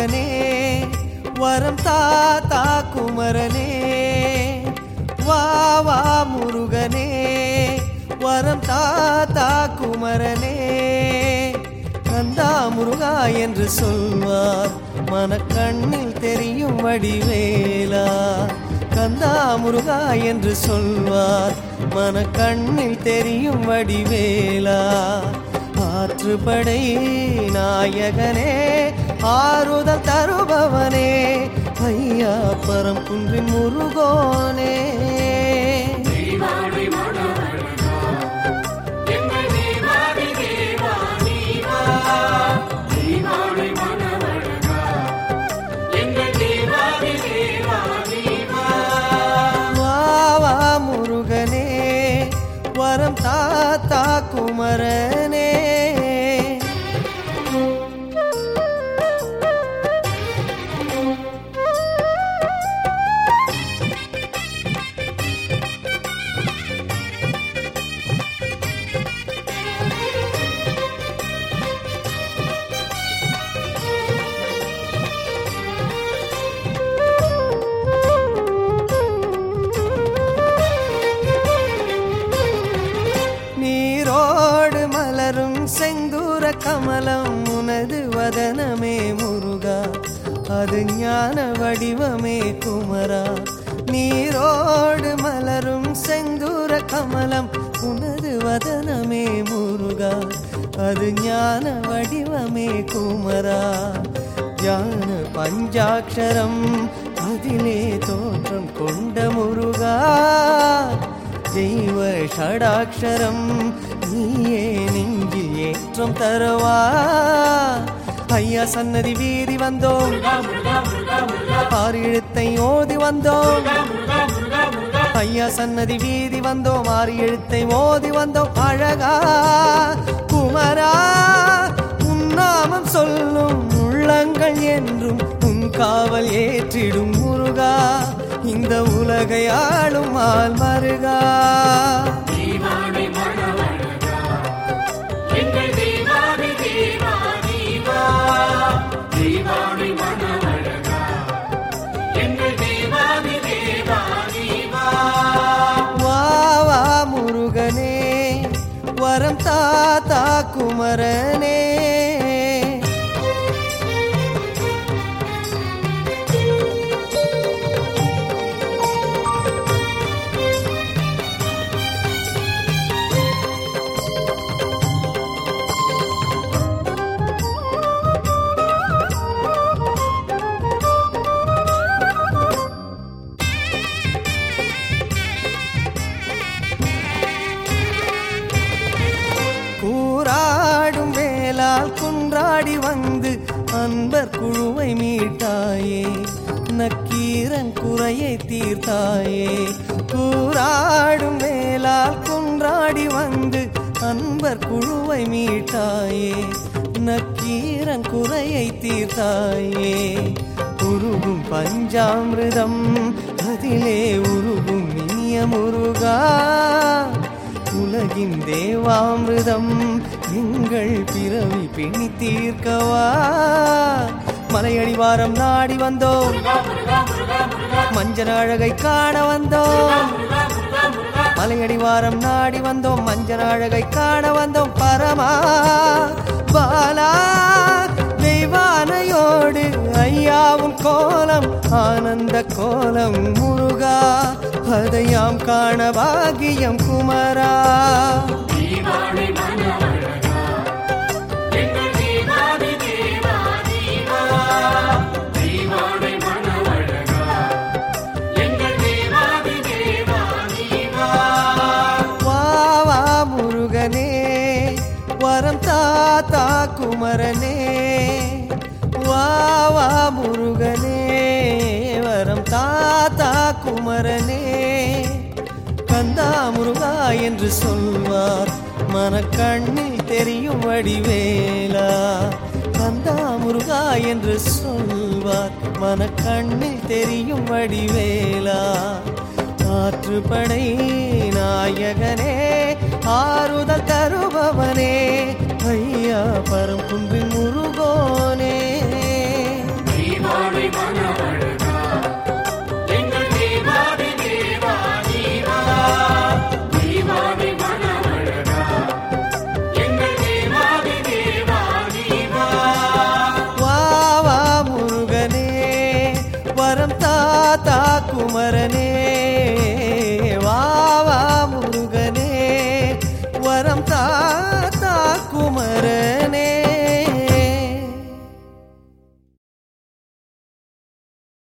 முருகனே வரம் தாத்தா குமரனே வா வா முருகனே வரம் தாத்தா குமரனே கந்தா முருகா என்று சொல்வார் மனக்கண்ணில் தெரியும் வடிவேலா கந்தா முருகா என்று சொல்வார் மனக்கண்ணில் தெரியும் வடிவேலா ஆற்றுப்படை நாயகனே ஆறுதல் தருபவனே ஐயா பரம் குன்றின் முருகோனே தீவாழி மணவழகா எங்கள் தேவாதி தேவா நீவா தீவாழி மணவழகா எங்கள் தேவாதி தேவா நீவா வா வா முருகனே வரம் தாத்தா குமரனே நீரோடு மலரும் செந்தூர கமலம் உனது வதனமே முருகா அது ஞான வடிவமே குமரா நீரோடு மலரும் செந்தூர கமலம் உனது வதனமே முருகா அது ஞான வடிவமே குமரா ஞான பஞ்சாட்சரம் அதிலே தோற்றம் கொண்ட முருகா தெய்வ ஷடாட்சரம் நீயே நெஞ்சில் ஏற்றம் தரவா ஐயா சன்னதி வீதி வந்தோம் ஆறு எழுத்தை ஓதி வந்தோம் ஐயா சன்னதி வீதி வந்தோம் ஆறு எழுத்தை ஓதி வந்தோம் அழகா குமரா உன்னாமம் சொல்லும் உள்ளங்கள் என்றும் உன் காவல் ஏற்றிடும் முருகா இந்த உலகை ஆளும் ஆள் மருகா தீவாழி மணவழகா எங்கள் தேவாதி தேவா நீவா தீவாழி மணவழகா எங்கள் தேவாதி தேவா நீவா வா வா முருகனே வரம் தாத்தா குமரனே கூறாடும் வேலால் குன்றாடி வந்து அன்பர் குழுவை மீட்டாயே நக்கீரன் குறையை தீர்த்தாயே கூறாடும் வேலால் குன்றாடி வந்து அன்பர் குழுவை மீட்டாயே நக்கீரன் குறையை தீர்த்தாயே உருகும் பஞ்சாமிர்தம் அதிலே உருகும் இனிய முருகா உலகின் தேவாமிர்தம் எங்கள் பிறவி பிணி தீர்க்கவா மலையடிவாரம் நாடி வந்தோம் மஞ்சள் அழகை காண வந்தோம் மலையடிவாரம் நாடி வந்தோம் மஞ்சள் அழகை காண வந்தோம் பரமா பாலா தெய்வானையோடு ஐயாவும் கோலம் ஆனந்த கோலம் முருகா அதையாம் காண பாகியம் குமரா தீவாழி மணவழகா எங்கள் தேவாதி தேவா நீவா தீவாழி மணவழகா எங்கள் தேவாதி தேவா நீவா வா வா முருகனே வரம் தாத்தா குமரனே வா வா முருகனே வரம் தாத்தா குமரனே கந்தா முருகா என்று சொல்வார் மனக்கண்ணில் தெரியும் வடிவேலா கந்தா முருகா என்று சொல்வார் மனக்கண்ணில் தெரியும் வடிவேலா ஆற்றுப்படை நாயகனே ஆறுதல் தருபவனே ஐயா பரம் குன்றின் முருகோனே தீவானை மனவழகா